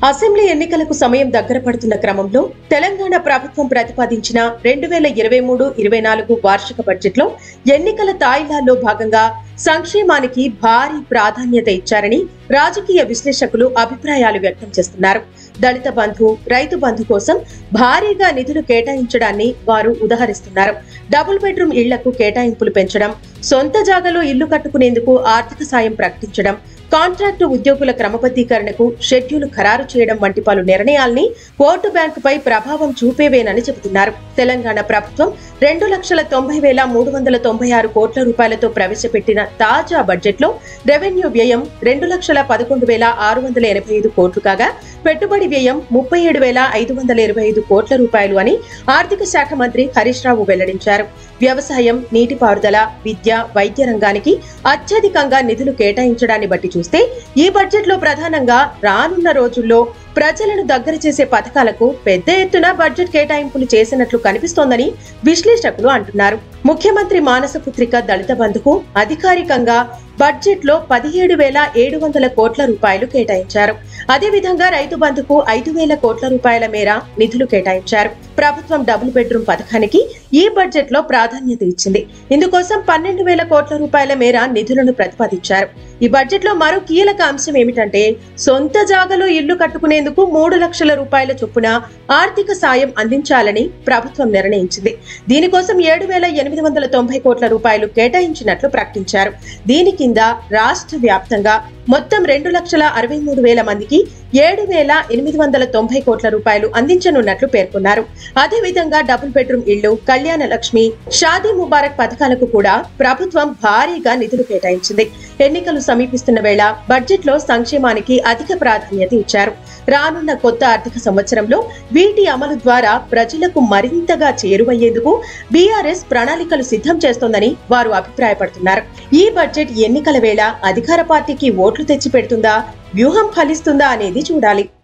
assembly ఎన్నికలకు సమయం దగ్గర పడుతున్న క్రమంలో తెలంగాణ ప్రభుత్వం ప్రతిపాదించిన రెండు వేల ఇరవై మూడు ఇరవై నాలుగు వార్షిక బడ్జెట్లో ఎన్నికల తాయిలాల్లో భాగంగా సంక్షేమానికి భారీ ప్రాధాన్యత ఇచ్చారని రాజకీయ విశ్లేషకులు అభిప్రాయాలు వ్యక్తం చేస్తున్నారు దళిత బంధు రైతు బంధు కోసం భారీగా నిధులు కేటాయించడాన్ని వారు ఉదహరిస్తున్నారు డబుల్ బెడ్రూమ్ ఇళ్లకు కేటాయింపులు పెంచడం సొంత జాగాలో ఇల్లు కట్టుకునేందుకు ఆర్థిక సాయం ప్రకటించడం కాంట్రాక్టు ఉద్యోగుల క్రమబద్ధీకరణకు షెడ్యూల్ ఖరారు చేయడం వంటి పలు నిర్ణయాల్ని ఓటు బ్యాంకుపై ప్రభావం చూపేవేనని చెబుతున్నారు తెలంగాణ ప్రభుత్వం రెండు లక్షల తొంభై వేల మూడు వందల తొంభై ఆరు కోట్ల రూపాయలతో ప్రవేశపెట్టిన తాజా బడ్జెట్లో రెవెన్యూ వ్యయం రెండు లక్షల పదకొండు వేల ఆరు వందల ఎనభై ఐదు కోట్లు కాగా పెట్టుబడి వ్యయం ముప్పై ఏడు వేల ఐదు వందల ఇరవై ఐదు కోట్ల రూపాయలు అని ఆర్థిక శాఖ మంత్రి హరీష్ రావు వెల్లడించారు వ్యవసాయం నీటిపారుదల విద్య వైద్య రంగానికి అత్యధికంగా నిధులు కేటాయించడాన్ని బట్టి చూస్తే ఈ బడ్జెట్లో ప్రధానంగా రానున్న రోజుల్లో ప్రజలను దగ్గర చేసే పథకాలకు పెద్ద ఎత్తున బడ్జెట్ కేటాయింపులు చేసినట్లు కనిపిస్తోందని విశ్లేషకులు అంటున్నారు ముఖ్యమంత్రి మానస పుత్రిక దళిత బంధుకు అధికారికంగా బడ్జెట్ లో పదిహేడు వేల ఏడు వందల కోట్ల రూపాయలు కేటాయించారు అదేవిధంగా రైతు బంధుకు ఐదు వేల కోట్ల రూపాయల మేర నిధులు కేటాయించారు ప్రభుత్వం డబుల్ బెడ్రూమ్ పథకానికి ఈ బడ్జెట్ లో ప్రాధాన్యత ఇచ్చింది ఇందుకోసం పన్నెండు వేల కోట్ల రూపాయల మేర నిధులను ప్రతిపాదించారు ఈ బడ్జెట్ లో మరో కీలక అంశం ఏమిటంటే సొంత జాగలో ఇల్లు కట్టుకునేందుకు మూడు లక్షల రూపాయల చొప్పున ఆర్థిక సాయం అందించాలని ప్రభుత్వం నిర్ణయించింది దీనికోసం ఏడు వేల ఎనిమిది వందల తొంభై కోట్ల రూపాయలు కేటాయించినట్లు ప్రకటించారు దీని కింద రాష్ట్ర వ్యాప్తంగా మొత్తం రెండు లక్షల అరవై మూడు వేల మందికి ఏడు వేల ఎనిమిది వందల తొంభై కోట్ల రూపాయలు అందించనున్నట్లు పేర్కొన్నారు అదేవిధంగా డబుల్ బెడ్రూమ్ ఇళ్లు కళ్యాణ లక్ష్మి షాదీ ముబారక్ పథకాలకు కూడా ప్రభుత్వం భారీగా నిధులు కేటాయించింది ఎన్నికలు సమీపిస్తున్న వేళ బడ్జెట్ లో సంక్షేమానికి అధిక ప్రాధాన్యత ఇచ్చారు రానున్న కొత్త ఆర్థిక సంవత్సరంలో వీటి అమలు ద్వారా ప్రజలకు మరింతగా చేరువయ్యేందుకు బీఆర్ఎస్ ప్రణాళికలు సిద్ధం చేస్తోందని వారు అభిప్రాయపడుతున్నారు ఈ బడ్జెట్ ఎన్నికల వేళ అధికార పార్టీకి ఓట్లు తెచ్చి పెడుతుందా వ్యూహం ఫలిస్తుందా అనేది చూడాలి